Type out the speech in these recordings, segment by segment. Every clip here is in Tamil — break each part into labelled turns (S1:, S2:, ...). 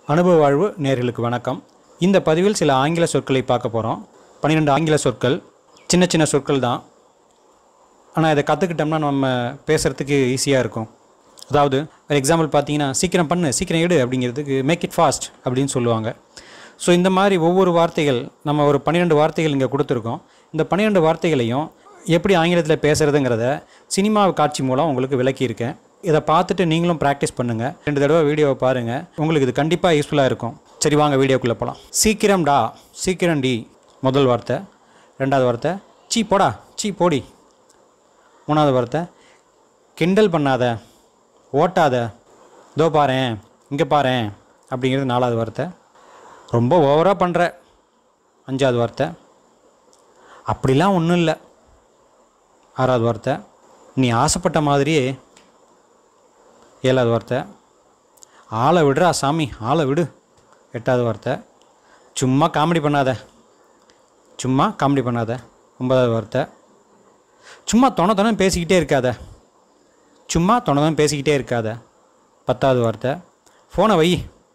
S1: அனுபவ வாழ்வு நேர்களுக்கு வணக்கம் இந்த பதிவில் சில ஆங்கில சொற்களை பார்க்க போகிறோம் பன்னிரெண்டு ஆங்கில சொற்கள் சின்ன சின்ன சொற்கள் தான் ஆனால் இதை கற்றுக்கிட்டோம்னா நம்ம பேசுகிறதுக்கு ஈஸியாக இருக்கும் அதாவது ஒரு எக்ஸாம்பிள் பார்த்தீங்கன்னா சீக்கிரம் பண்ணு சீக்கிரம் எடு அப்படிங்கிறதுக்கு மேக் இட் ஃபாஸ்ட் அப்படின்னு சொல்லுவாங்க ஸோ இந்த மாதிரி ஒவ்வொரு வார்த்தைகள் நம்ம ஒரு பன்னிரெண்டு வார்த்தைகள் இங்கே கொடுத்துருக்கோம் இந்த பன்னிரெண்டு வார்த்தைகளையும் எப்படி ஆங்கிலத்தில் பேசுகிறதுங்கிறத சினிமா காட்சி மூலம் உங்களுக்கு விளக்கியிருக்கேன் இதை பார்த்துட்டு நீங்களும் ப்ராக்டிஸ் பண்ணுங்கள் ரெண்டு தடவை வீடியோவை பாருங்கள் உங்களுக்கு இது கண்டிப்பாக யூஸ்ஃபுல்லாக இருக்கும் சரி வாங்க வீடியோக்குள்ளே போகலாம் சீக்கிரம் டா சீக்கிரம் டி முதல் வார்த்தை ரெண்டாவது வார்த்தை சீ போடா சீ போடி மூணாவது வார்த்தை கிண்டல் பண்ணாத ஓட்டாத இதோ பாரேன் இங்கே பாரேன் அப்படிங்கிறது நாலாவது வார்த்தை ரொம்ப ஓவராக பண்ணுற அஞ்சாவது வார்த்தை அப்படிலாம் ஒன்றும் இல்லை ஆறாவது வார்த்தை நீ ஆசைப்பட்ட மாதிரியே ஏழாவது வார்த்தை ஆளை விடுறா சாமி ஆளை விடு எட்டாவது வார்த்தை சும்மா காமெடி பண்ணாத சும்மா காமெடி பண்ணாத ஒன்பதாவது வார்த்தை சும்மா தொண தொண பேசிக்கிட்டே இருக்காத சும்மா தொண தொண பேசிக்கிட்டே இருக்காத பத்தாவது வார்த்தை ஃபோனை வை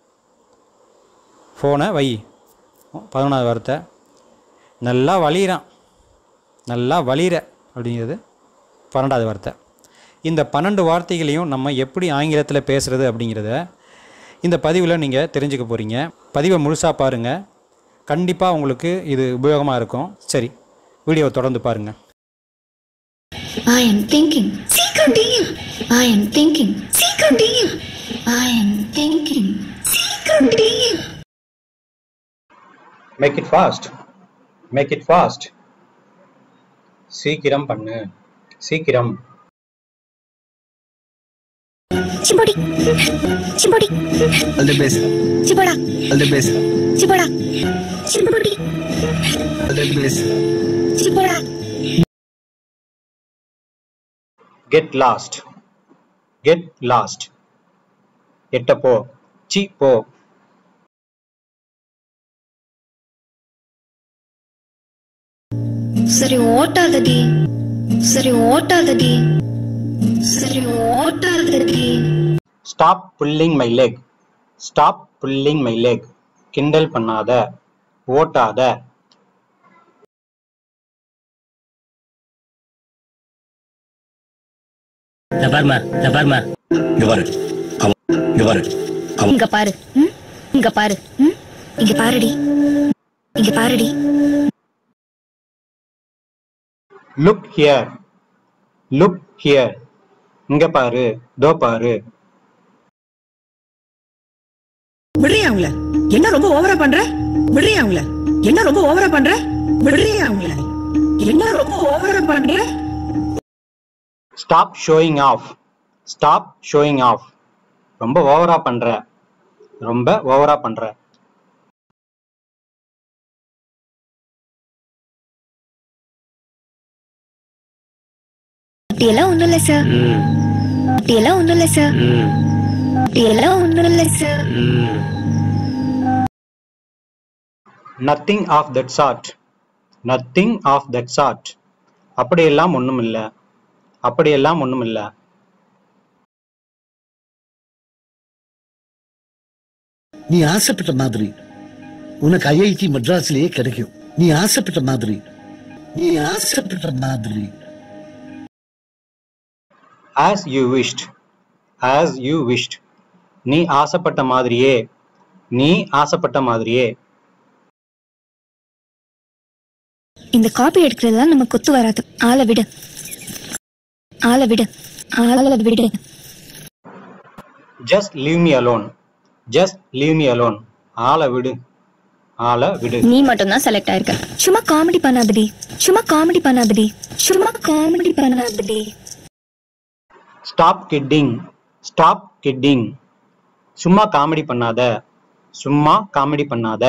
S1: ஃபோனை வை பதினொன்றாவது வார்த்தை நல்லா வலிகிறான் நல்லா வலிகிற அப்படிங்கிறது பன்னெண்டாவது வார்த்தை இந்த பன்னெண்டு வார்த்தைகளையும் நம்ம எப்படி ஆங்கிலத்தில் பேசுகிறது அப்படிங்கிறத இந்த பதிவில் நீங்கள் தெரிஞ்சுக்க போகிறீங்க பதிவை முழுசாக பாருங்கள் கண்டிப்பாக உங்களுக்கு இது உபயோகமாக இருக்கும் சரி வீடியோவை தொடர்ந்து பாருங்கள்
S2: I am thinking. Secret deal. I am thinking. Secret deal. I am thinking. Secret deal.
S1: Make it fast make it fast சீக்கிரம் பண்ணு சீக்கிரம்
S2: Chibodi. Chibodi.
S3: All the best.
S2: Chiboda.
S3: All the best.
S2: Chiboda. Chibodi.
S3: All the best.
S2: Chiboda.
S1: Get lost get lost எட்ட போ சி போ
S2: சரி ஓட்டாதடி சரி ஓட்டாதடி சரி ஓட்டாதடி
S1: stop pulling my leg stop pulling my leg கிண்டல் பண்ணாத ஓட்டாத
S4: இந்த பாருமா இந்த பாருமா
S5: இங்க பாரு அவன் இங்க பாரு அவன்
S2: இங்க பாரு ம்? இங்க பாரு ம்? இங்க பாருடி இங்க பாருடி
S1: லுக் ஹியர் லுக் ஹியர் இங்க பாரு தோ பாரு
S6: விடுறியா அவங்கள என்ன ரொம்ப ஓவரா பண்ற விடுறியா அவங்கள என்ன ரொம்ப ஓவரா பண்ற விடுறியா அவங்கள என்ன ரொம்ப ஓவரா பண்ற
S1: stop showing off stop showing off ரொம்ப ஓவரா பண்ற ரொம்ப ஓவரா பண்ற
S2: அப்படியெல்லாம் ஒண்ணும் இல்ல சார் அப்படியெல்லாம் ஒண்ணும் இல்ல சார் அப்படியெல்லாம் ஒண்ணும் இல்ல sir
S1: nothing of that sort nothing of that sort அப்படியெல்லாம் ஒண்ணும் இல்ல அப்படியெல்லாம் ஒண்ணும் இல்ல
S5: நீ ஆசைப்பட்ட மாதிரி உனக்கு ஐஐடி மெட்ராஸ்லயே கிடைக்கும் நீ ஆசைப்பட்ட மாதிரி நீ ஆசைப்பட்ட மாதிரி
S1: as you wish as you wish நீ ஆசைப்பட்ட மாதிரியே நீ ஆசைப்பட்ட மாதிரியே
S2: இந்த காப்பி எடுக்கிறதுலாம் நம்ம கொத்து வராது ஆளை விடு ஆளை விடு ஆளை விடு
S1: just leave me alone just leave me alone ஆளை விடு ஆளை விடு
S2: நீ மட்டும் தான் செலக்ட் ஆயிருக்க சும்மா காமெடி பண்ணாதடி சும்மா காமெடி பண்ணாதடி சும்மா காமெடி பண்ணாதடி
S1: ஸ்டாப் கிட்டிங் ஸ்டாப் கிட்டிங் சும்மா காமெடி பண்ணாத சும்மா காமெடி பண்ணாத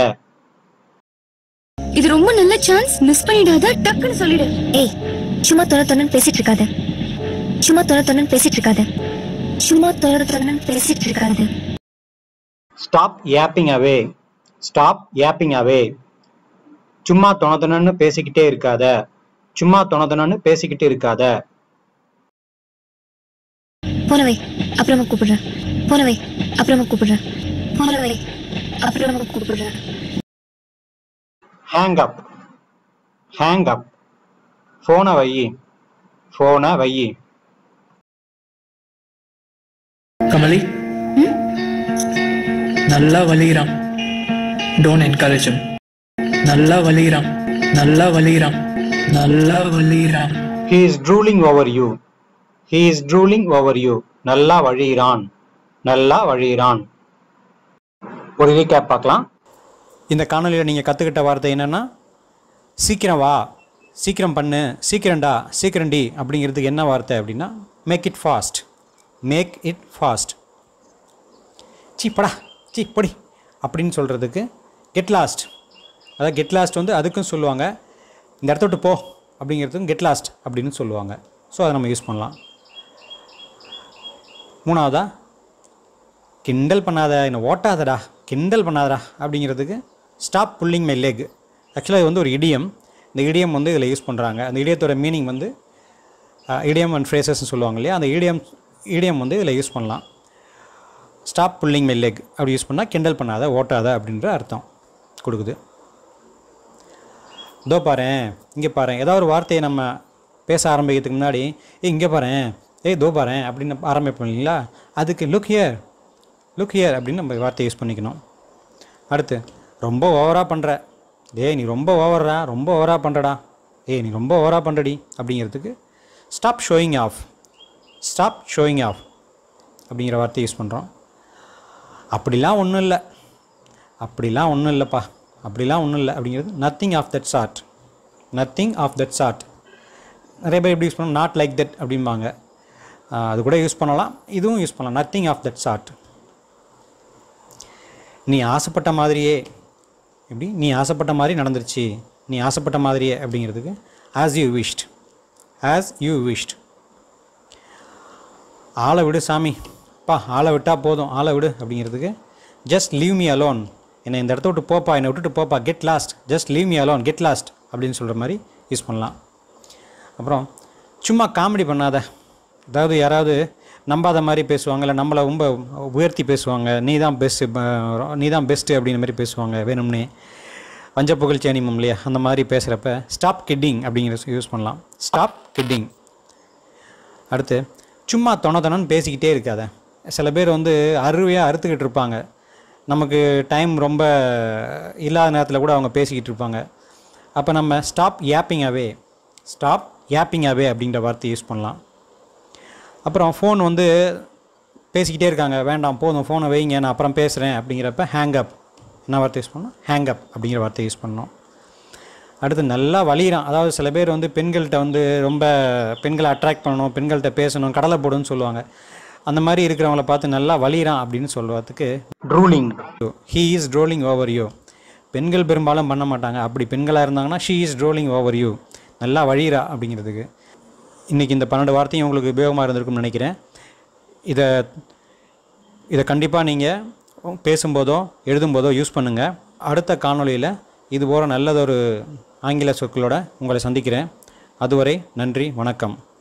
S2: இது ரொம்ப நல்ல சான்ஸ் மிஸ் பண்ணிடாத டக்குன்னு சொல்லிடு ஏய் சும்மா தொண தொண்ணு பேசிட்டு இருக்காத சும்மா தொண தொண்ணு பேசிட்டு இருக்காத சும்மா தொண தொண்ணு பேசிட்டு இருக்காத
S1: ஸ்டாப் யாப்பிங் அவே ஸ்டாப் யாப்பிங் அவே சும்மா தொணதொணன்னு பேசிக்கிட்டே இருக்காத சும்மா தொணதொணன்னு பேசிக்கிட்டு இருக்காத
S2: போனவை அப்புறமா கூப்பிடுறேன் போனவை அப்புறமா கூப்பிடுறேன் போனவை அப்படி நமக்கு கூப்பிடுற
S1: ஹேங் அப் ஹேங் அப் ஃபோனை வை ஃபோனை வை
S7: கமலி நல்லா வலிகிறான் டோன்ட் என்கரேஜ் நல்லா வலிகிறான் நல்லா வலிகிறான் நல்லா வலிகிறான்
S1: he is drooling over you he is drooling over you நல்லா வழிகிறான் நல்லா வழிகிறான் ஒரு ரீகேப் பார்க்கலாம் இந்த காணொலியில் நீங்கள் கற்றுக்கிட்ட வார்த்தை என்னென்னா சீக்கிரம் வா சீக்கிரம் பண்ணு சீக்கிரம்டா சீக்கிரண்டி அப்படிங்கிறதுக்கு என்ன வார்த்தை அப்படின்னா make it fast make it fast சீ படா சீ பொடி அப்படின்னு சொல்கிறதுக்கு கெட் லாஸ்ட் அதாவது கெட் லாஸ்ட் வந்து அதுக்கும் சொல்லுவாங்க இந்த இடத்த விட்டு போ அப்படிங்கிறதுக்கும் கெட் லாஸ்ட் அப்படின்னு சொல்லுவாங்க ஸோ அதை நம்ம யூஸ் பண்ணலாம் மூணாவதா கிண்டல் பண்ணாத என்னை ஓட்டாதடா கிண்டல் பண்ணாதடா அப்படிங்கிறதுக்கு ஸ்டாப் புல்லிங் மை லெக் ஆக்சுவலாக இது வந்து ஒரு இடியம் இந்த இடியம் வந்து இதில் யூஸ் பண்ணுறாங்க அந்த இடியத்தோட மீனிங் வந்து இடியம் அண்ட் ஃப்ரேசஸ்னு சொல்லுவாங்க இல்லையா அந்த இடியம் இடியம் வந்து இதில் யூஸ் பண்ணலாம் ஸ்டாப் புல்லிங் மை லெக் அப்படி யூஸ் பண்ணால் கிண்டல் பண்ணாத ஓட்டாத அப்படின்ற அர்த்தம் கொடுக்குது இதோ பாரேன் இங்கே பாரேன் ஏதாவது ஒரு வார்த்தையை நம்ம பேச ஆரம்பிக்கிறதுக்கு முன்னாடி ஏய் இங்கே பாரேன் ஏய் தோ பாரேன் அப்படின்னு ஆரம்பிப்போம் இல்லைங்களா அதுக்கு லுக் ஹியர் லுக் ஹியர் அப்படின்னு நம்ம வார்த்தையை யூஸ் பண்ணிக்கணும் அடுத்து ரொம்ப ஓவராக பண்ணுற டேய் நீ ரொம்ப ஓவரா ரொம்ப ஓவராக பண்ணுறடா ஏய் நீ ரொம்ப ஓவராக பண்ணுறடி அப்படிங்கிறதுக்கு stop showing off stop showing off அப்படிங்கிற வார்த்தையை யூஸ் பண்ணுறோம் அப்படிலாம் ஒன்றும் இல்லை அப்படிலாம் ஒன்றும் இல்லைப்பா அப்படிலாம் ஒன்றும் இல்லை அப்படிங்கிறது nothing of that sort nothing of that sort நிறைய பேர் எப்படி யூஸ் பண்ணலாம் நாட் லைக் தட் அப்படிம்பாங்க ஆஹ் அது கூட யூஸ் பண்ணலாம் இதுவும் யூஸ் பண்ணலாம் நத்திங் ஆஃப் தட் சார்ட் நீ ஆசைப்பட்ட மாதிரியே எப்படி நீ ஆசைப்பட்ட மாதிரி நடந்துருச்சு நீ ஆசைப்பட்ட மாதிரியே அப்படிங்கிறதுக்கு as you wish as you wish ஆளை விடு சாமி பா ஆளை விட்டால் போதும் ஆளை விடு அப்படிங்கிறதுக்கு ஜஸ்ட் லீவ் மீ அலோன் என்னை இந்த இடத்த விட்டு போப்பா என்னை விட்டுட்டு போப்பா get lost just leave me alone get lost அப்படின்னு சொல்கிற மாதிரி யூஸ் பண்ணலாம் அப்புறம் சும்மா காமெடி பண்ணாத அதாவது யாராவது நம்பாத மாதிரி பேசுவாங்க இல்லை நம்மளை ரொம்ப உயர்த்தி பேசுவாங்க நீ தான் பெஸ்ட்டு நீ தான் பெஸ்ட்டு அப்படிங்கிற மாதிரி பேசுவாங்க வேணும்னே வஞ்ச புகழ்ச்சி அனிமம் இல்லையா அந்த மாதிரி பேசுகிறப்ப ஸ்டாப் கிட்டிங் அப்படிங்கிற யூஸ் பண்ணலாம் ஸ்டாப் கிட்டிங் அடுத்து சும்மா தொண தொணன்னு பேசிக்கிட்டே இருக்காத சில பேர் வந்து அருவையாக அறுத்துக்கிட்டு இருப்பாங்க நமக்கு டைம் ரொம்ப இல்லாத நேரத்தில் கூட அவங்க பேசிக்கிட்டு இருப்பாங்க அப்போ நம்ம ஸ்டாப் யாப்பிங் அவே ஸ்டாப் யாப்பிங் அவே அப்படிங்கிற வார்த்தையை யூஸ் பண்ணலாம் அப்புறம் ஃபோன் வந்து பேசிக்கிட்டே இருக்காங்க வேண்டாம் போதும் ஃபோனை வைங்க நான் அப்புறம் பேசுகிறேன் அப்படிங்கிறப்ப ஹேங் அப் என்ன வார்த்தை யூஸ் பண்ணணும் ஹேங் அப் அப்படிங்கிற வார்த்தையை யூஸ் பண்ணணும் அடுத்து நல்லா வலிகிறான் அதாவது சில பேர் வந்து பெண்கள்கிட்ட வந்து ரொம்ப பெண்களை அட்ராக்ட் பண்ணணும் பெண்கள்கிட்ட பேசணும் கடலை போடுன்னு சொல்லுவாங்க அந்த மாதிரி இருக்கிறவங்கள பார்த்து நல்லா வலிகிறான் அப்படின்னு சொல்லுவதுக்கு drooling he is drooling over you பெண்கள் பெரும்பாலும் பண்ண மாட்டாங்க அப்படி பெண்களாக இருந்தாங்கன்னா she is drooling over you நல்லா வழிகிறா அப்படிங்கிறதுக்கு இன்றைக்கி இந்த பன்னெண்டு வார்த்தையும் உங்களுக்கு உபயோகமாக இருந்திருக்கும்னு நினைக்கிறேன் இதை இதை கண்டிப்பாக நீங்கள் பேசும்போதோ எழுதும்போதோ யூஸ் பண்ணுங்கள் அடுத்த காணொளியில் இது போகிற நல்லதொரு ஆங்கில சொற்களோட உங்களை சந்திக்கிறேன் அதுவரை நன்றி வணக்கம்